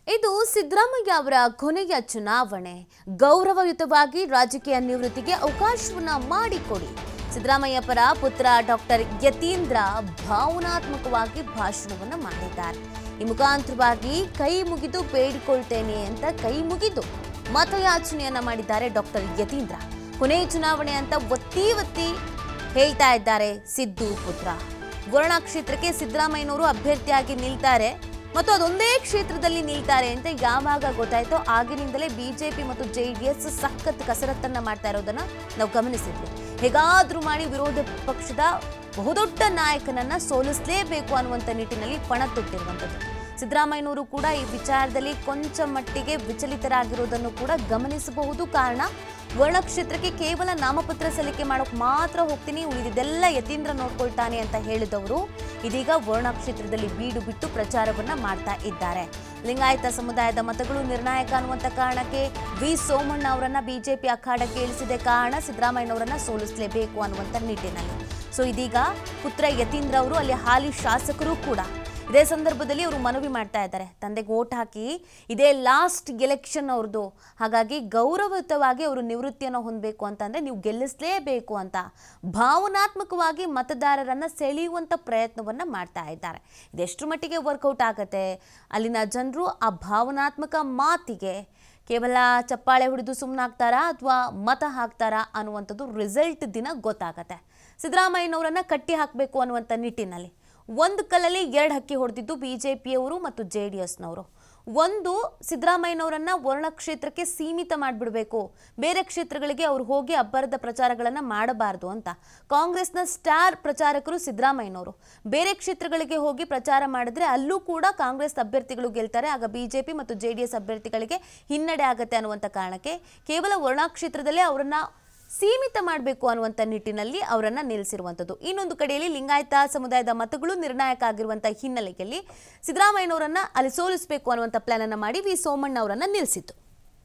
ಇದು ಸಿದ್ದರಾಮಯ್ಯ ಅವರ ಕೊನೆಯ ಚುನಾವಣೆ ಗೌರವಯುತವಾಗಿ ರಾಜಕೀಯ ನಿವೃತ್ತಿಗೆ ಅವಕಾಶವನ್ನ ಮಾಡಿಕೊಡಿ ಸಿದ್ದರಾಮಯ್ಯ ಪರ ಪುತ್ರ ಡಾಕ್ಟರ್ ಯತೀಂದ್ರ ಭಾವನಾತ್ಮಕವಾಗಿ ಭಾಷಣವನ್ನ ಮಾಡಿದ್ದಾರೆ ಈ ಮುಖಾಂತರವಾಗಿ ಕೈ ಮುಗಿದು ಬೇಡಿಕೊಳ್ತೇನೆ ಅಂತ ಕೈ ಮುಗಿದು ಮತಯಾಚನೆಯನ್ನ ಮಾಡಿದ್ದಾರೆ ಡಾಕ್ಟರ್ ಯತೀಂದ್ರ ಕೊನೆಯ ಚುನಾವಣೆ ಅಂತ ಒತ್ತಿ ಒತ್ತಿ ಹೇಳ್ತಾ ಇದ್ದಾರೆ ಸಿದ್ದು ಪುತ್ರ ವರ್ಣ ಕ್ಷೇತ್ರಕ್ಕೆ ಸಿದ್ದರಾಮಯ್ಯನವರು ಅಭ್ಯರ್ಥಿಯಾಗಿ ನಿಲ್ತಾರೆ ಮತ್ತು ಅದೊಂದೇ ಕ್ಷೇತ್ರದಲ್ಲಿ ನಿಲ್ತಾರೆ ಅಂತ ಯಾವಾಗ ಗೊತ್ತಾಯ್ತೋ ಆಗಿನಿಂದಲೇ ಬಿಜೆಪಿ ಮತ್ತು ಜೆಡಿಎಸ್ ಸಖತ್ ಕಸರತ್ತನ್ನ ಮಾಡ್ತಾ ಇರೋದನ್ನ ನಾವು ಗಮನಿಸಿದ್ವಿ ಹೇಗಾದ್ರೂ ಮಾಡಿ ವಿರೋಧ ಪಕ್ಷದ ಬಹುದೊಡ್ಡ ನಾಯಕನನ್ನ ಸೋಲಿಸಲೇಬೇಕು ಅನ್ನುವಂಥ ನಿಟ್ಟಿನಲ್ಲಿ ಪಣ ತೊಟ್ಟಿರುವಂಥದ್ದು ಸಿದ್ದರಾಮಯ್ಯನವರು ಕೂಡ ಈ ವಿಚಾರದಲ್ಲಿ ಕೊಂಚ ಮಟ್ಟಿಗೆ ವಿಚಲಿತರಾಗಿರೋದನ್ನು ಕೂಡ ಗಮನಿಸಬಹುದು ಕಾರಣ ವರ್ಣ ಕ್ಷೇತ್ರಕ್ಕೆ ಕೇವಲ ನಾಮಪತ್ರ ಸಲ್ಲಿಕೆ ಮಾಡೋಕ್ ಮಾತ್ರ ಹೋಗ್ತೀನಿ ಉಳಿದಿದ್ದೆಲ್ಲ ಯತೀಂದ್ರ ನೋಡ್ಕೊಳ್ತಾನೆ ಅಂತ ಹೇಳಿದವರು ಇದೀಗ ವರ್ಣ ಕ್ಷೇತ್ರದಲ್ಲಿ ಬೀಡು ಬಿಟ್ಟು ಪ್ರಚಾರವನ್ನ ಮಾಡ್ತಾ ಇದ್ದಾರೆ ಲಿಂಗಾಯತ ಸಮುದಾಯದ ಮತಗಳು ನಿರ್ಣಾಯಕ ಅನ್ನುವಂಥ ಕಾರಣಕ್ಕೆ ವಿ ಸೋಮಣ್ಣ ಅವರನ್ನ ಬಿಜೆಪಿ ಅಖಾಡಕ್ಕೆ ಇಳಿಸಿದೆ ಕಾರಣ ಸಿದ್ದರಾಮಯ್ಯನವರನ್ನ ಸೋಲಿಸಲೇಬೇಕು ಅನ್ನುವಂಥ ನಿಟ್ಟಿನಲ್ಲಿ ಸೊ ಇದೀಗ ಪುತ್ರ ಯತೀಂದ್ರ ಅವರು ಅಲ್ಲಿ ಹಾಲಿ ಶಾಸಕರು ಕೂಡ ಇದೇ ಸಂದರ್ಭದಲ್ಲಿ ಅವರು ಮನವಿ ಮಾಡ್ತಾ ಇದ್ದಾರೆ ತಂದೆಗೆ ಓಟ್ ಹಾಕಿ ಇದೇ ಲಾಸ್ಟ್ ಎಲೆಕ್ಷನ್ ಅವ್ರದ್ದು ಹಾಗಾಗಿ ಗೌರವಯುತವಾಗಿ ಅವರು ನಿವೃತ್ತಿಯನ್ನು ಹೊಂದಬೇಕು ಅಂತಂದ್ರೆ ನೀವು ಗೆಲ್ಲಿಸಲೇಬೇಕು ಅಂತ ಭಾವನಾತ್ಮಕವಾಗಿ ಮತದಾರರನ್ನ ಸೆಳೆಯುವಂತ ಪ್ರಯತ್ನವನ್ನ ಮಾಡ್ತಾ ಇದ್ದಾರೆ ಇದೆಷ್ಟು ಮಟ್ಟಿಗೆ ವರ್ಕೌಟ್ ಆಗತ್ತೆ ಅಲ್ಲಿನ ಜನರು ಆ ಭಾವನಾತ್ಮಕ ಮಾತಿಗೆ ಕೇವಲ ಚಪ್ಪಾಳೆ ಹೊಡೆದು ಸುಮ್ಮನಾಗ್ತಾರಾ ಅಥವಾ ಮತ ಹಾಕ್ತಾರಾ ಅನ್ನುವಂಥದ್ದು ರಿಸಲ್ಟ್ ದಿನ ಗೊತ್ತಾಗತ್ತೆ ಸಿದ್ದರಾಮಯ್ಯನವರನ್ನ ಕಟ್ಟಿ ಹಾಕಬೇಕು ಅನ್ನುವಂಥ ನಿಟ್ಟಿನಲ್ಲಿ ಒಂದು ಕಲ್ಲಲ್ಲಿ ಎರಡು ಹಕ್ಕಿ ಹೊಡೆದಿದ್ದು ಬಿಜೆಪಿಯವರು ಮತ್ತು ಜೆ ಡಿ ಎಸ್ನವರು ಒಂದು ಸಿದ್ದರಾಮಯ್ಯನವರನ್ನ ವರ್ಣ ಕ್ಷೇತ್ರಕ್ಕೆ ಸೀಮಿತ ಮಾಡಿಬಿಡಬೇಕು ಬೇರೆ ಕ್ಷೇತ್ರಗಳಿಗೆ ಅವ್ರು ಹೋಗಿ ಅಬ್ಬರದ ಪ್ರಚಾರಗಳನ್ನು ಮಾಡಬಾರ್ದು ಅಂತ ಕಾಂಗ್ರೆಸ್ನ ಸ್ಟಾರ್ ಪ್ರಚಾರಕರು ಸಿದ್ದರಾಮಯ್ಯನವರು ಬೇರೆ ಕ್ಷೇತ್ರಗಳಿಗೆ ಹೋಗಿ ಪ್ರಚಾರ ಮಾಡಿದ್ರೆ ಅಲ್ಲೂ ಕೂಡ ಕಾಂಗ್ರೆಸ್ ಅಭ್ಯರ್ಥಿಗಳು ಗೆಲ್ತಾರೆ ಆಗ ಬಿಜೆಪಿ ಮತ್ತು ಜೆ ಡಿ ಎಸ್ ಅಭ್ಯರ್ಥಿಗಳಿಗೆ ಹಿನ್ನಡೆ ಆಗತ್ತೆ ಅನ್ನುವಂಥ ಕಾರಣಕ್ಕೆ ಕೇವಲ ವರ್ಣ ಕ್ಷೇತ್ರದಲ್ಲೇ ಅವರನ್ನ ಸೀಮಿತ ಮಾಡಬೇಕು ಅನ್ನುವಂಥ ನಿಟ್ಟಿನಲ್ಲಿ ಅವರನ್ನ ನಿಲ್ಲಿಸಿರುವಂಥದ್ದು ಇನ್ನೊಂದು ಕಡೆಯಲ್ಲಿ ಲಿಂಗಾಯತ ಸಮುದಾಯದ ಮತಗಳು ನಿರ್ಣಾಯಕ ಆಗಿರುವಂಥ ಹಿನ್ನೆಲೆಯಲ್ಲಿ ಸಿದ್ದರಾಮಯ್ಯನವರನ್ನ ಅಲ್ಲಿ ಸೋಲಿಸಬೇಕು ಅನ್ನುವಂಥ ಪ್ಲಾನ್ ಅನ್ನ ಮಾಡಿ ವಿ ಸೋಮಣ್ಣ ಅವರನ್ನ ನಿಲ್ಲಿಸಿತ್ತು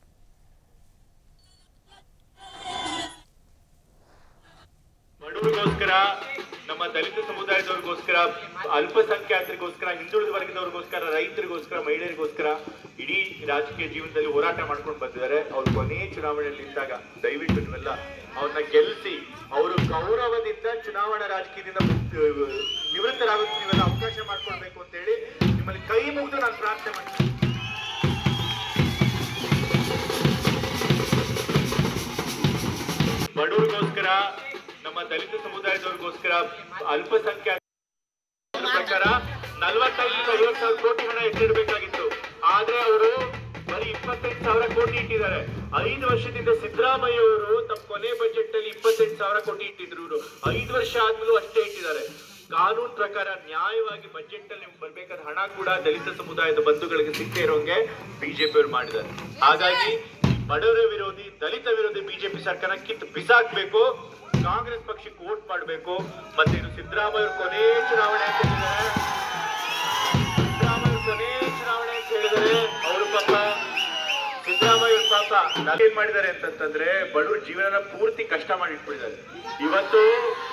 ಬಡವರಿಗೋಸ್ಕರ ನಮ್ಮ ದಲಿತ ಸಮುದಾಯದವ್ರಿಗೋಸ್ಕರ ಅಲ್ಪಸಂಖ್ಯಾತರಿಗೋಸ್ಕರ ಹಿಂದುಳಿದ ವರ್ಗದವ್ರಿಗೋಸ್ಕರ ರೈತರಿಗೋಸ್ಕರ ಮಹಿಳೆಯರಿಗೋಸ್ಕರ ಇಡೀ ರಾಜಕೀಯ ಜೀವನದಲ್ಲಿ ಹೋರಾಟ ಮಾಡ್ಕೊಂಡು ಬಂದಿದ್ದಾರೆ ಅವ್ರು ಕೊನೆ ಚುನಾವಣೆಯಲ್ಲಿ ನಿಂತಾಗ ದಯವಿಟ್ಟು ನೀವೆಲ್ಲ ಅವ್ರನ್ನ ಗೆಲ್ಲಿಸಿ ಅವರು ಗೌರವದಿಂದ ಚುನಾವಣಾ ರಾಜಕೀಯದಿಂದ ಮುಕ್ತ- ನಿವೃತ್ತರಾಗೋದಕ್ಕೆ ನೀವೆಲ್ಲ ಅವಕಾಶ ಮಾಡ್ಕೊಳ್ಬೇಕು ಅಂತ ಹೇಳಿ ನಿಮ್ಮಲ್ಲಿ ಕೈ ಮುಗಿದು ನಾನು ಪ್ರಾರ್ಥನೆ ಮಾಡ್ತೀನಿ ಬಡವರಿಗೋಸ್ಕರ ನಮ್ಮ ದಲಿತ ಸಮುದಾಯದವ್ರಿಗೋಸ್ಕರ ಅಲ್ಪಸಂಖ್ಯಾತ ಪ್ರಕಾರ ನಲವತ್ತೈದು ಐವತ್ತು ಸಾವಿರ ಕೋಟಿ ಹಣ ಎತ್ತಿಡಬೇಕಾಗಿತ್ತು ಆದ್ರೆ ಅವರು ಬರೀ ಇಪ್ಪತ್ತೆಂಟು ಸಾವಿರ ಕೋಟಿ ಇಟ್ಟಿದ್ದಾರೆ ಐದು ವರ್ಷದಿಂದ ಸಿದ್ದರಾಮಯ್ಯ ಅವರು ತಮ್ಮ ಕೊನೆ ಬಜೆಟ್ ಅಲ್ಲಿ ಇಪ್ಪತ್ತೆಂಟು ಸಾವಿರ ಕೋಟಿ ಇಟ್ಟಿದ್ರು ಇವರು ಐದು ವರ್ಷ ಆದ್ಮೇಲೂ ಅಷ್ಟೇ ಇಟ್ಟಿದ್ದಾರೆ ಕಾನೂನು ಪ್ರಕಾರ ನ್ಯಾಯವಾಗಿ ಬಜೆಟ್ ಅಲ್ಲಿ ನಿಮ್ಗೆ ಬರ್ಬೇಕಾದ ಹಣ ಕೂಡ ದಲಿತ ಸಮುದಾಯದ ಬಂಧುಗಳಿಗೆ ಸಿಕ್ಕೇ ಇರೋಂಗೆ ಬಿಜೆಪಿ ಅವರು ಮಾಡಿದ್ದಾರೆ ಹಾಗಾಗಿ ಬಡವರ ವಿರೋಧಿ ದಲಿತ ವಿರೋಧಿ ಬಿಜೆಪಿ ಸರ್ಕಾರ ಕಿತ್ತು ಬಿಸಾಕ್ಬೇಕು ಕಾಂಗ್ರೆಸ್ ಪಕ್ಷಕ್ಕೆ ವೋಟ್ ಮಾಡಬೇಕು ಮತ್ತೆ ಇದು ಸಿದ್ದರಾಮಯ್ಯ ಅವ್ರ ಕೊನೆ ಚುನಾವಣೆ ಅಂತ ಹೇಳಿದ್ದಾರೆ ಸಿದ್ದರಾಮಯ್ಯ ಅವ್ರ ಕೊನೆ ಚುನಾವಣೆ ಅಂತ ಹೇಳಿದರೆ ಅವರು ಪಾಪ ಸಿದ್ದರಾಮಯ್ಯ ಅವ್ರ ಪಾಪ ನಾವ್ ಏನ್ ಮಾಡಿದ್ದಾರೆ ಅಂತಂತಂದ್ರೆ ಬಡವ್ರ ಜೀವನನ ಪೂರ್ತಿ ಕಷ್ಟ ಮಾಡಿ ಇಟ್ಬಿಟ್ಟಿದ್ದಾರೆ ಇವತ್ತು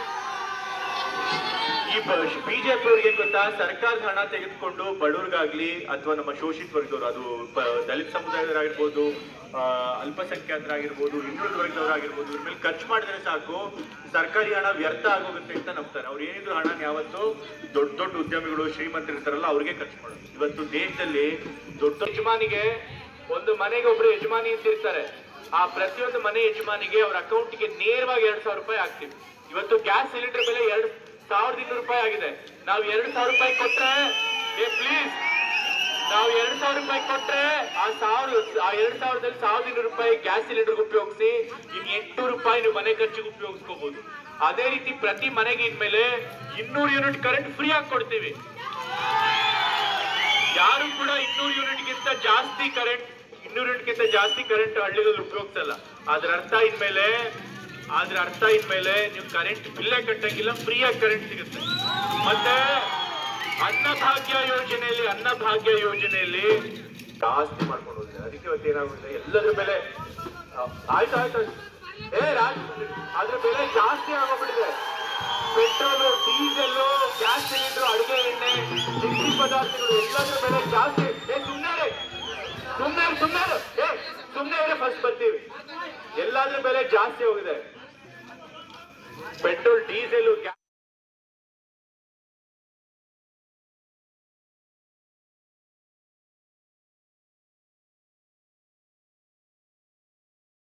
ಈ ಬಿಜೆಪಿ ಅವ್ರಿಗೆ ಏನ್ ಗೊತ್ತಾ ಸರ್ಕಾರದ ಹಣ ತೆಗೆದುಕೊಂಡು ಬಡವ್ರಿಗಾಗ್ಲಿ ಅಥವಾ ನಮ್ಮ ಶೋಷಿತ ವರ್ಗದವರು ಅದು ಪ- ದಲಿತ ಸಮುದಾಯದವರಾಗಿರ್ಬೋದು ಆ, ಅಲ್ಪಸಂಖ್ಯಾತರಾಗಿರ್ಬೋದು ಹಿಂದುಳಿದ ವರ್ಗದವರಾಗಿರ್ಬೋದು ಇವ್ರ ಮೇಲೆ ಖರ್ಚು ಮಾಡಿದ್ರೆ ಸಾಕು ಸರ್ಕಾರಿ ಹಣ ವ್ಯರ್ಥ ಆಗೋಗುತ್ತೆ ಅಂತ ನಂಬ್ತಾರೆ ಅವ್ರು ಏನಿದ್ರು ಹಣ ಯಾವತ್ತು ದೊಡ್ಡ ದೊಡ್ಡ ಉದ್ಯಮಿಗಳು ಶ್ರೀಮಂತರು ಇರ್ತಾರಲ್ಲ ಅವ್ರಿಗೆ ಖರ್ಚು ಮಾಡೋದು ಇವತ್ತು ದೇಶದಲ್ಲಿ ದೊಡ್ಡ ಯಜಮಾನಿಗೆ ಒಂದು ಮನೆಗೆ ಒಬ್ರು ಯಜಮಾನಿ ಅಂತ ಇರ್ತಾರೆ ಆ ಪ್ರತಿಯೊಂದು ಮನೆ ಯಜಮಾನಿಗೆ ಅವ್ರ ಅಕೌಂಟ್ಗೆ ನೇರವಾಗಿ ಎರಡ್ ಸಾವಿರ ರೂಪಾಯಿ ಹಾಕ್ತೀವಿ ಇವತ್ತು ಗ್ಯಾಸ್ ಸಿಲಿಂಡರ್ ಬೆಲೆ ಎರಡ್ ಸಾವಿರದ ಇನ್ನೂರು ರೂಪಾಯಿ ಆಗಿದೆ ನಾವು ಎರಡ್ ಸಾವಿರ ರೂಪಾಯಿ ಕೊಟ್ರೆ ಏ ಪ್ಲೀಸ್ ನಾವು ಎರಡ್ ಸಾವಿರ ರೂಪಾಯಿ ಕೊಟ್ರೆ ಆ ಸಾವಿರ ಆ ಎರಡ್ ಸಾವಿರದಲ್ಲಿ ಸಾವಿರದ ಇನ್ನೂರು ರೂಪಾಯಿ ಗ್ಯಾಸ್ ಸಿಲಿಂಡರ್ ಉಪಯೋಗಿಸಿ ಇನ್ ಎಂಟುನೂರು ರೂಪಾಯಿ ನೀವು ಮನೆ ಖರ್ಚಿಗೆ ಉಪಯೋಗಿಸ್ಕೋಬಹುದು ಅದೇ ರೀತಿ ಪ್ರತಿ ಮನೆಗೆ ಇನ್ಮೇಲೆ ಇನ್ನೂರು ಯೂನಿಟ್ ಕರೆಂಟ್ ಫ್ರೀ ಆಗಿ ಕೊಡ್ತೀವಿ ಯಾರು ಕೂಡ ಇನ್ನೂರು ಯೂನಿಟ್ಗಿಂತ ಜಾಸ್ತಿ ಕರೆಂಟ್ ಇನ್ನೂರು ಯೂನಿಟ್ಗಿಂತ ಜಾಸ್ತಿ ಕರೆಂಟ್ ಹಳ್ಳಿಗಳಲ್ಲಿ ಉಪಯೋಗಿಸಲ್ಲ ಅದ್ರ ಅರ್ಥ ಇನ್ಮೇಲೆ ಅದ್ರ ಅರ್ಥ ಇನ್ಮೇಲೆ ನೀವು ಕರೆಂಟ್ ಬಿಲ್ಲೇ ಕಟ್ಟಂಗಿಲ್ಲ ಫ್ರೀಯಾಗಿ ಕರೆಂಟ್ ಸಿಗುತ್ತೆ ಮತ್ತೆ ಅನ್ನಭಾಗ್ಯ ಯೋಜನೆಯಲ್ಲಿ ಅನ್ನಭಾಗ್ಯ ಯೋಜನೆಯಲ್ಲಿ ಜಾಸ್ತಿ ಮಾಡ್ಕೊಂಡು ಹೋಗಿದೆ ಅದಕ್ಕೆ ಇವತ್ತು ಏನಾಗುತ್ತೆ ಎಲ್ಲದ್ರ ಬೆಲೆ ಆ, ಆಯ್ತು ಆಯ್ತು ಆಯ್ತು. ಏ ರಾಜ್ ಅದ್ರ ಬೆಲೆ ಜಾಸ್ತಿ ಆಗೋಗ್ಬಿಟ್ಟಿದೆ ಪೆಟ್ರೋಲು ಡೀಸೆಲ್ ಗ್ಯಾಸ್ ಸಿಲಿಂಡರ್ ಅಡುಗೆ ಎಣ್ಣೆ ತಿಂಡಿ ಪದಾರ್ಥಗಳು ಎಲ್ಲದ್ರ ಬೆಲೆ ಜಾಸ್ತಿ ಏ ಸುಮ್ಮನೆ ಸುಮ್ಮನೆ ಏ ಸುಮ್ಮನೆ ಇದ್ರೆ ಫಸ್ಟ್ ಬರ್ತೀವಿ ಎಲ್ಲಾದ್ರೂ ಬೆಲೆ ಜಾಸ್ತಿ ಹೋಗಿದೆ ಪೆಟ್ರೋಲ್ ಡೀಸೆಲ್